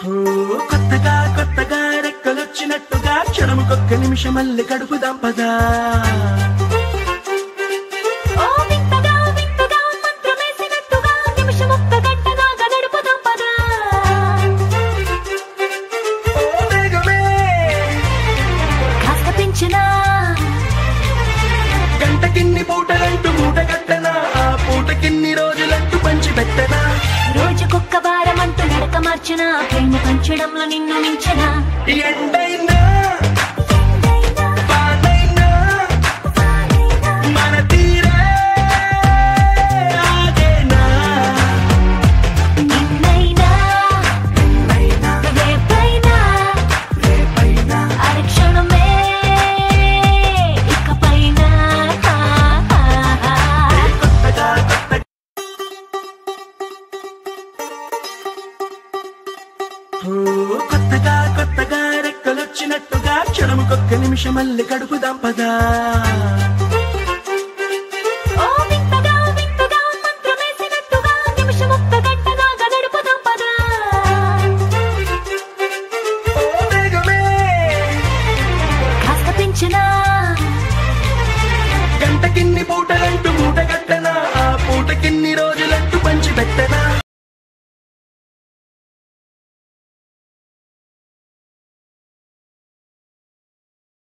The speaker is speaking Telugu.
ఓ, కొత్తగా కొత్తగా రెక్కలొచ్చినట్టుగా క్షణముకొక్క నిమిషమల్లి కడుపు దంపదా ఓ వింతగా వింతగా మంత్రమేసినట్టుగా నిమిషం ఒక్క గంట దాకా గడుపుదాం పదా ఓ వేగమే కాస్త పెంచినా గంటకిన్ని పూటలంటూ మూట కట్టనా ఆ పూటకిన్ని రోజులంటూ పంచి పెట్టనా రోజుకొక్క వారం అంటూ నడక మార్చిన ప్రేమ పంచడంలో నిన్ను మించిన ఎండైనా వానైనా మన తీరే ఆగేనా నిన్నైనా నిన్నైనా రేపైనా రేపైనా అరక్షణమే ఇకపైన కొత్తగా కొత్త ఓ, కొత్తగా కొత్తగా రెక్కలొచ్చినట్టుగా క్షణముకొక్క నిమిషమల్లి కడుపు దంపదా